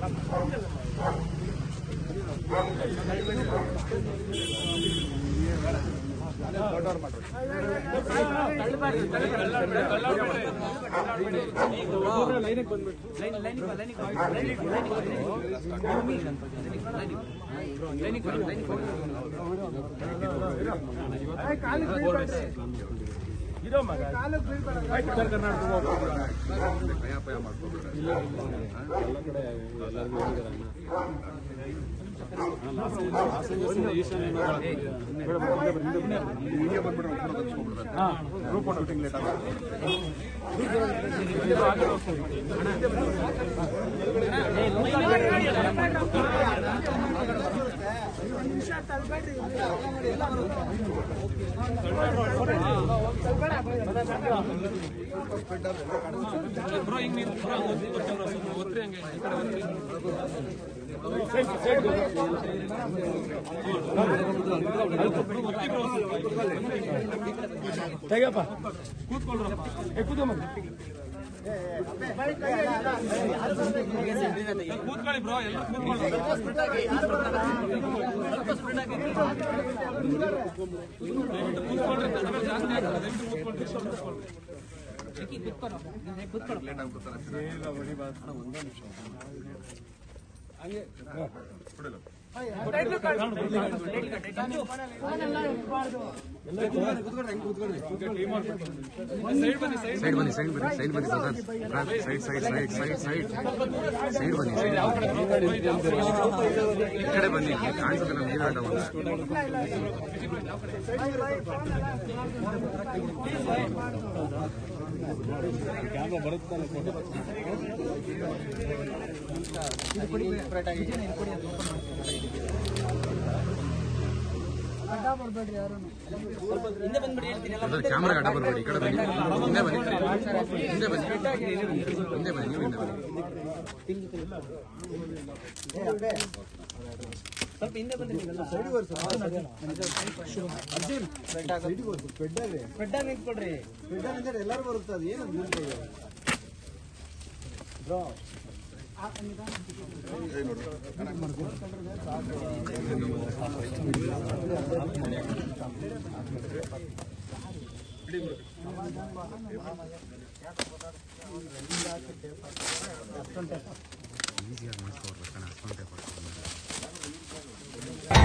ತೆಗಪ್ಪ ಕೂತ್ಕೊಳ್ರ ಏ ಕೂತ್ಕೊಂಬ ಕೂತ್ಕೊಳ್ಳಿ ಬ್ರೋ ಎಲ್ಲ ಕೂತ್ಕೊಳ್ಳಿ ಕೂತ್ಕೊಳ್ರಿ ನಡುವೆ ಜಾಸ್ತಿ ಆಗ್ತದೆ ದಯವಿಟ್ಟು ಕೂತ್ಕೊಳ್ರಿ ಸೈಡ್ ಬನ್ನಿ ಸೈಡ್ ಸೈಡ್ ಬನ್ನಿ ಸೈಡ್ ಬನ್ನಿ ಸೈಡ್ ಬನ್ನಿ brother side side side side side side ಬನ್ನಿ ಸೈಡ್ ಈ ಕಡೆ ಬನ್ನಿ ಕಾಣಿಸೋದಿಲ್ಲ ನೀರಾಟ ಕ್ಯಾಮ್ರಾ ಬರುತ್ತಲ್ಲ ಬ್ರದರ್ ಕ್ಯಾಮ್ರಾ ಅಡ್ಡ ಬರಬೇಡಿ ಈ ಕಡೆ ಬನ್ನಿ ಹಿಂದೆ ಬನ್ನಿ ಹಿಂದೆ ಬನ್ನಿ ಹಿಂದೆ ಬನ್ನಿ ನೀವು ಹಿಂದೆ ಬನ್ನಿ ಎಲ್ಲರೂ ಬರುತ್ತದೆ ಏನು ಈಸಿಯಾಗಿ ಮಾಡಿಸ್ಕೊಡ್ಬೇಕು ಕಣ ಅಷ್ಟೊಂದು ಟೈಪ್